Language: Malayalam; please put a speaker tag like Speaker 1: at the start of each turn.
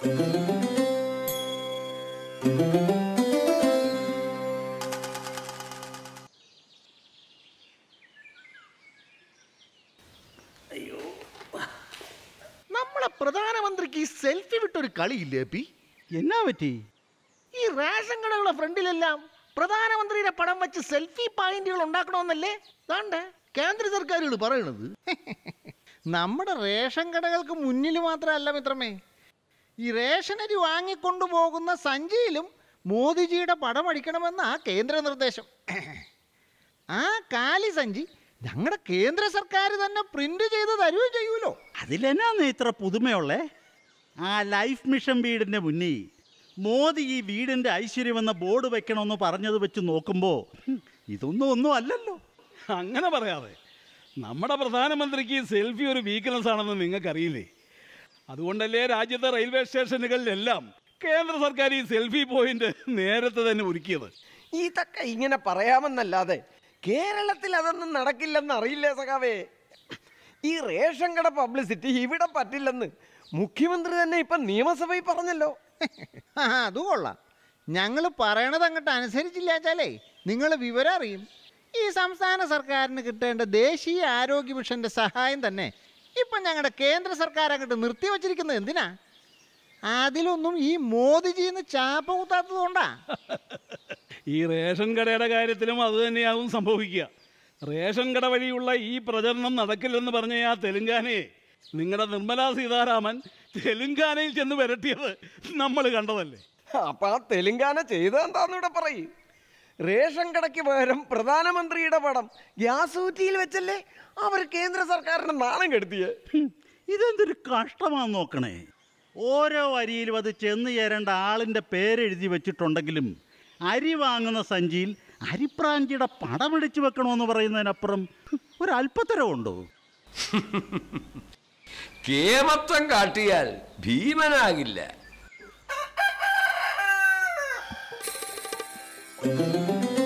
Speaker 1: നമ്മളെ പ്രധാനമന്ത്രിക്ക് ഈ സെൽഫി വിട്ടൊരു കളിയില്ലേ പി
Speaker 2: എന്നാ പറ്റി
Speaker 1: ഈ റേഷൻ കടകളുടെ ഫ്രണ്ടിലെല്ലാം പ്രധാനമന്ത്രിയുടെ പടം വെച്ച് സെൽഫി പോയിന്റുകൾ ഉണ്ടാക്കണമെന്നല്ലേ താണ്ടെ കേന്ദ്ര സർക്കാരുകൾ പറയണത് നമ്മുടെ റേഷൻ കടകൾക്ക് മുന്നിൽ മാത്രമല്ല മിത്രമേ ഈ റേഷൻ അരി വാങ്ങിക്കൊണ്ടു പോകുന്ന സഞ്ചിയിലും മോദിജിയുടെ പടം അടിക്കണമെന്ന ആ കേന്ദ്ര നിർദ്ദേശം ആ കാലി സഞ്ചി ഞങ്ങളുടെ കേന്ദ്ര സർക്കാർ തന്നെ പ്രിന്റ് ചെയ്ത് തരുകയും ചെയ്യൂലോ
Speaker 2: അതിലെന്നാന്ന് ഇത്ര പുതുമയുള്ളേ ആ ലൈഫ് മിഷൻ വീടിൻ്റെ മുന്നിൽ മോദി ഈ വീടിൻ്റെ ഐശ്വര്യമെന്ന ബോർഡ് വെക്കണമെന്ന് പറഞ്ഞത് വെച്ച് നോക്കുമ്പോൾ ഇതൊന്നും ഒന്നും അല്ലല്ലോ
Speaker 3: അങ്ങനെ പറയാതെ നമ്മുടെ പ്രധാനമന്ത്രിക്ക് സെൽഫി ഒരു വീക്ക്നെസ് ആണെന്ന് നിങ്ങൾക്കറിയില്ലേ അതുകൊണ്ടല്ലേ രാജ്യത്തെ റെയിൽവേ സ്റ്റേഷനുകളിലെല്ലാം കേന്ദ്ര സർക്കാർ ഈ സെൽഫി പോയിന്റ് നേരത്തെ തന്നെ ഒരുക്കിയത്
Speaker 4: ഇതൊക്കെ ഇങ്ങനെ പറയാമെന്നല്ലാതെ കേരളത്തിൽ അതൊന്നും നടക്കില്ലെന്ന് അറിയില്ലേ സഖാവേ ഈ റേഷൻ കട പബ്ലിസിറ്റി ഇവിടെ പറ്റില്ലെന്ന് മുഖ്യമന്ത്രി തന്നെ ഇപ്പൊ നിയമസഭയിൽ പറഞ്ഞല്ലോ
Speaker 1: ആ, അത് കൊള്ളാം ഞങ്ങൾ പറയണത് അങ്ങോട്ട് അനുസരിച്ചില്ലാച്ചാലേ നിങ്ങൾ വിവരം അറിയും ഈ സംസ്ഥാന സർക്കാരിന് കിട്ടേണ്ട ദേശീയ ആരോഗ്യ മിഷന്റെ സഹായം തന്നെ ഇപ്പം ഞങ്ങളുടെ കേന്ദ്ര സർക്കാർ അങ്ങോട്ട് നിർത്തിവച്ചിരിക്കുന്നത് എന്തിനാ അതിലൊന്നും ഈ മോദിജിന്ന് ചാപ്പ കുത്താത്തത് കൊണ്ടാ
Speaker 3: ഈ റേഷൻ കടയുടെ കാര്യത്തിലും അത് തന്നെയാവും സംഭവിക്കുക റേഷൻ കട വഴിയുള്ള ഈ പ്രചരണം നടക്കില്ലെന്ന് പറഞ്ഞ ആ തെലുങ്കാനയെ നിങ്ങളുടെ നിർമ്മലാ സീതാരാമൻ തെലുങ്കാനയിൽ ചെന്ന് വരട്ടിയത് നമ്മൾ കണ്ടതല്ലേ
Speaker 4: അപ്പൊ ആ തെലുങ്കാന ചെയ്തതെന്താന്ന് ഇവിടെ പറയും റേഷൻ കടയ്ക്ക് പകരം പ്രധാനമന്ത്രിയുടെ പടം ഗ്യാസ് ഊറ്റിയിൽ വെച്ചല്ലേ അവർ കേന്ദ്ര സർക്കാരിന്റെ നാണം കെടുത്തിയേ
Speaker 2: ഹും, ഇതെന്തൊരു കഷ്ടമാന്ന് നോക്കണേ ഓരോ അരിയിലും അത് ചെന്ന് ചേരേണ്ട ആളിൻ്റെ പേരെഴുതി വെച്ചിട്ടുണ്ടെങ്കിലും അരി വാങ്ങുന്ന സഞ്ചിയിൽ അരിപ്രാഞ്ചിയുടെ പടമടിച്ച് വെക്കണമെന്ന് പറയുന്നതിനപ്പുറം ഹും, ഒരു അല്പത്തരമുണ്ടോ
Speaker 5: കേമത്വം കാട്ടിയാൽ ഭീമനാകില്ല